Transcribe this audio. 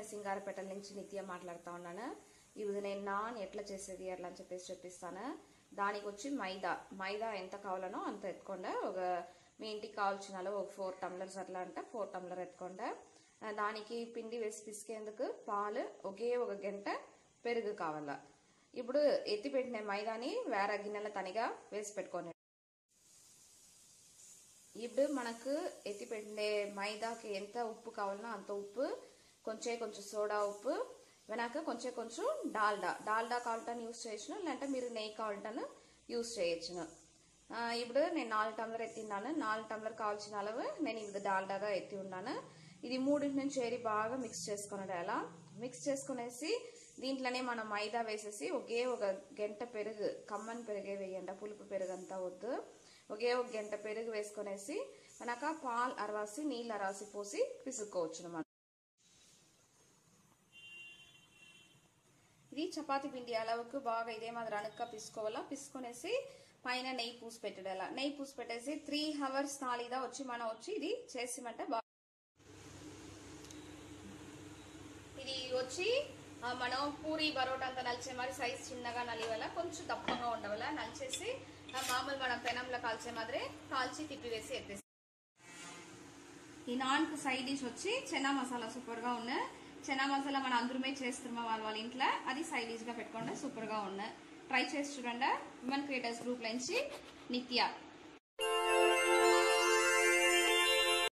సింగారపేట నుంచి నిత్య మాట్లాడుతా ఉన్నాను ఇది నేను నాన్ ఎట్లా చేసేది అట్లా అని చెప్పేసి చెప్పిస్తాను దానికి వచ్చి మైదా మైదా ఎంత కావాలనో అంత ఎత్తుకోండి ఒక మీ ఇంటికి కావాల్సిన ఒక ఫోర్ టమ్లర్స్ అట్లా అంటే ఫోర్ టమ్లర్ ఎత్తుకోండి ఆ, దానికి పిండి వేసి పిసికేందుకు పాలు ఒకే ఒక గంట పెరుగు కావాల ఇప్పుడు ఎత్తి పెట్టిన మైదాని వేరే గిన్నెల తనిగా వేసి పెట్టుకోండి ఇప్పుడు మనకు ఎత్తి పెట్టే మైదాకి ఎంత ఉప్పు కావాలనో అంత ఉప్పు కొంచెం కొంచెం సోడా ఉప్పు వెనక కొంచెం కొంచెం డాల్డా డాల్డా కావాలంటే యూస్ చేయొచ్చును లేదంటే మీరు నెయ్యి కావాలంటే యూస్ చేయొచ్చును ఆ, ఇప్పుడు నేను నాలుగు టమ్లర్ ఎత్తిన్నాను నాలుగు టమ్లర్ కావాల్సిన అలవు నేను ఇప్పుడు డాల్డాగా ఎత్తి ఉన్నాను ఇది మూడింటి నుంచి ఏరి బాగా మిక్స్ చేసుకున్నాడు అలా మిక్స్ చేసుకునేసి దీంట్లోనే మనం మైదా వేసేసి ఒకే ఒక గంట పెరుగు కమ్మని పెరుగే వేయండి పులుపు పెరుగు అంతా వద్దు ఒకే ఒక గంట పెరుగు వేసుకునేసి మనక పాలు అరవాసి నీళ్ళు అరవాసి పోసి పిసుక్కోవచ్చు అనమాట ఇది చపాతి పిండి అలవకు బాగా ఇదే మాదిరి అనుక్క పిసుకోవాలా పిసుకొనేసి పైన నెయ్యి పూసి పెట్టాల నెయ్యి పూసి పెట్టేసి త్రీ అవర్స్ నాలుగుదా వచ్చి మనం వచ్చి ఇది చేసిమంటే బాగా ఇది వచ్చి ఆ, మనం పూరి బరోటా అంతా నలిచే మరి సైజ్ చిన్నగా నలివల కొంచెం దప్పగా ఉండవల నలిచేసి ఆ, మామూలు మనం పెనంలో కాల్చే మాదిరి కాల్చి తిప్పివేసి ఎత్తేసి ఈ నాన్ కు సైడ్ డిష్ వచ్చి చెనా మసాలా సూపర్ గా ఉన్నాయి చెనా మసాలా మనం అందరమే చేస్తున్నాం వాళ్ళ వాళ్ళ ఇంట్లో అది సైడ్ డిష్ గా పెట్టుకోండి సూపర్ గా ఉన్నాయి ట్రై చేసి చూడండి ఉమెన్ క్రియేటర్స్ గ్రూప్ నుంచి నిత్య